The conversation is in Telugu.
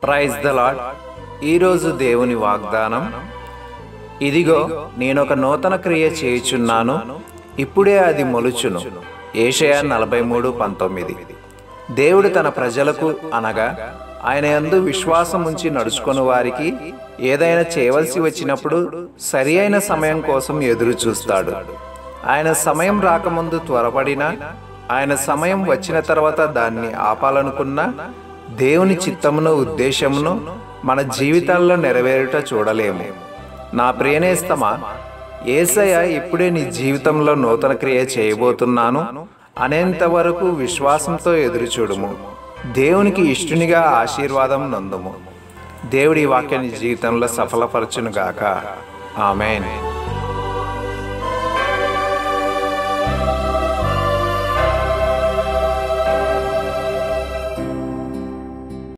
ప్రైజ్ ద లాడ్ ఈరోజు దేవుని వాగ్దానం ఇదిగో నేనొక నూతన క్రియ చేయుచున్నాను ఇప్పుడే అది మొలుచును ఏషయా నలభై మూడు పంతొమ్మిది దేవుడు తన ప్రజలకు అనగా ఆయన యందు విశ్వాసం ఉంచి నడుచుకుని వారికి ఏదైనా చేయవలసి వచ్చినప్పుడు సరి అయిన సమయం కోసం ఎదురు చూస్తాడు ఆయన సమయం రాకముందు త్వరపడినా ఆయన సమయం వచ్చిన తర్వాత దాన్ని ఆపాలనుకున్నా దేవుని చిత్తమును ఉద్దేశమును మన జీవితాల్లో నెరవేరుట చూడలేము నా ప్రియనేస్తమా ఏసయ్య ఇప్పుడే నీ జీవితంలో నూతన క్రియ చేయబోతున్నాను అనేంత వరకు విశ్వాసంతో ఎదురుచూడుము దేవునికి ఇష్టునిగా ఆశీర్వాదం నందుము దేవుడి వాక్యాన్ని జీవితంలో సఫలపరచునుగాక ఆమెన్